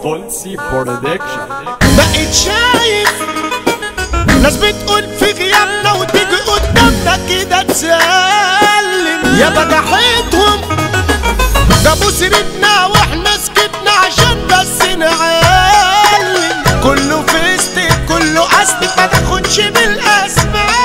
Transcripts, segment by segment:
فولسي برودكشن بقيت شايف ناس بتقول في غيابنا وتيجي قدامنا كده تسلم يا بجحتهم جابوا سيرتنا واحنا سكتنا عشان بس نعلم كله فيستك كله قصدك ما تاخدش بالاسماء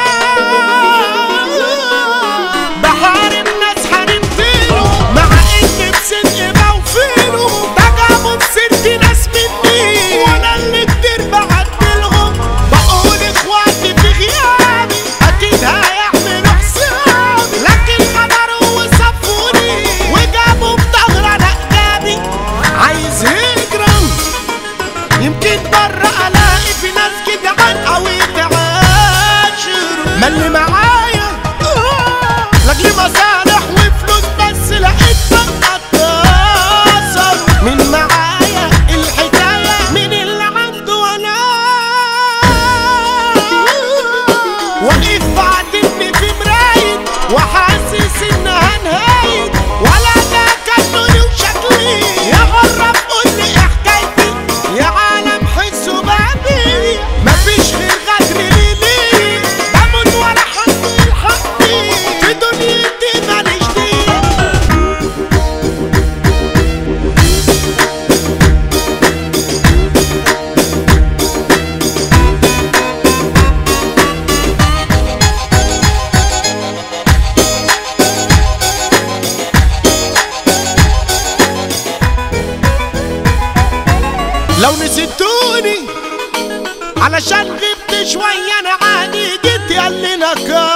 بحارب ناس حاربتينه مع ان بصدق بوفينه ده جابوا بسيرتي ناس مني وانا اللي كتير بعدلهم بقول اخواتي في غيابي اكيد هيعملوا حسابي لكن غدروا وصفوني وجابوا بظهر انا جابي عايز هجرة يمكن برا الاقي في ناس كده عن قوي تعاشر ما اللي معايا لاجل مصالح وفلوس بس لقيت بقى اتكسر من معايا الحكاية من اللي عنده انا واقف بعدني في مراية وحاسس انها نهاية ولا ده كان لوني وشكلي يا غرب قول لي ايه حكايتي يا عالم حسوا بابي مفيش غير غدر ليلي بموت ولا حد يلحقني في دنيتي ماليش دي لو نسيتوني علشان غبت شوية انا عادي جيت ياللي نكار